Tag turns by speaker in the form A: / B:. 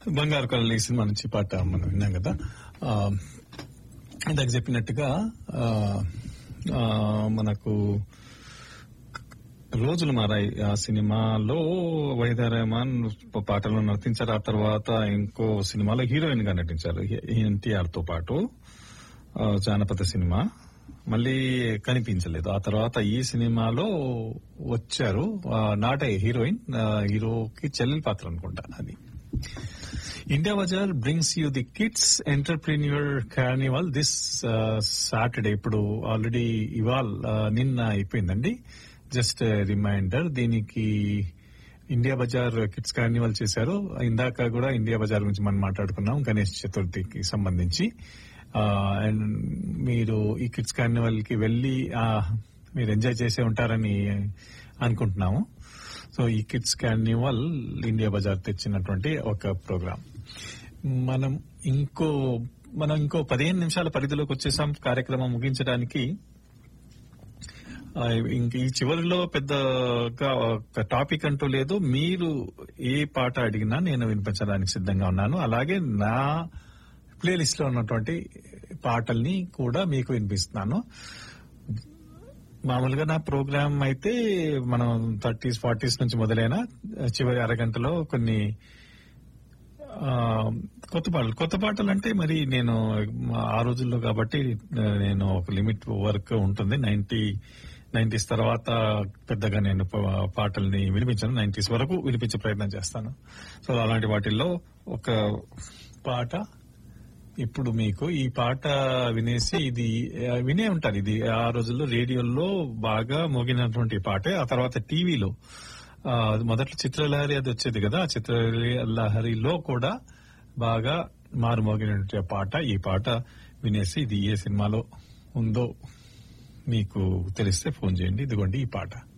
A: బంగారు కళలు ఈ సినిమా నుంచి పాట మనం విన్నాం కదా ఆ, ఇందాక చెప్పినట్టుగా ఆ, ఆ, మనకు రోజులు మారాయి ఆ సినిమాలో వైదా రెహమాన్ పాటలు నటించారు ఆ తర్వాత ఇంకో సినిమాలో హీరోయిన్ గా నటించారు ఎన్టీఆర్ తో పాటు ఆ, జానపద సినిమా మళ్ళీ కనిపించలేదు ఆ తర్వాత ఈ సినిమాలో వచ్చారు ఆ, నాట హీరోయిన్ ఆ, హీరోకి చెల్లెలి పాత్ర అనుకుంటా అది India bazaar brings you the kids entrepreneur carnival this Saturday ఇప్పుడు ఆల్రెడీ ఇవాళ నిన్న అయిపోయిందండి జస్ట్ రిమైండర్ దీనికి ఇండియా బజార్ కిడ్స్ కార్నివల్ చేశారు ఇందాక కూడా ఇండియా బజార్ గురించి మనం మాట్లాడుకున్నాం గణేష్ చతుర్థికి సంబంధించి అండ్ మీరు ఈ కిడ్స్ కార్నివల్ కి వెళ్లి ఆ, మీరు ఎంజాయ్ చేసే ఉంటారని అనుకుంటున్నాము సో ఈ కిడ్స్ కార్నివల్ ఇండియా బజార్ తెచ్చినటువంటి ఒక ప్రోగ్రామ్ మనం ఇంకో మనం ఇంకో పదిహేను నిమిషాల పరిధిలోకి వచ్చేసాం కార్యక్రమం ముగించడానికి ఆ, ఇంక ఈ చివరిలో పెద్దగా ఒక టాపిక్ అంటూ లేదు మీరు ఏ పాట అడిగినా నేను వినిపించడానికి సిద్ధంగా ఉన్నాను అలాగే నా ప్లేలిస్ట్ లో ఉన్నటువంటి పాటల్ని కూడా మీకు వినిపిస్తున్నాను మామూలుగా నా ప్రోగ్రామ్ అయితే మనం థర్టీస్ ఫార్టీస్ నుంచి మొదలైన చివరి అరగంటలో కొన్ని ఆ, కొత్త పాటలు కొత్త పాటలు అంటే మరి నేను ఆ రోజుల్లో కాబట్టి ఆ, నేను ఒక లిమిట్ వర్క్ ఉంటుంది నైన్టీ నైన్టీస్ తర్వాత పెద్దగా నేను ప- పాటల్ని వినిపించాను నైన్టీస్ వరకు వినిపించే ప్రయత్నం చేస్తాను సో అలాంటి వాటిల్లో ఒక పాట ఇప్పుడు మీకు ఈ పాట వినేసి ఇది ఆ, వినే ఉంటారు ఇది ఆ రోజుల్లో రేడియోలో బాగా మోగినటువంటి పాటే ఆ తర్వాత టీవీలో ఆ, మొదట్లో చిత్రలహరి అది వచ్చేది కదా ఆ చిత్రలహరిలో కూడా బాగా మారు మోగినటువంటి పాట ఈ పాట వినేసి ఇది ఏ సినిమాలో ఉందో మీకు తెలిస్తే ఫోన్ చేయండి ఇదిగోండి ఈ పాట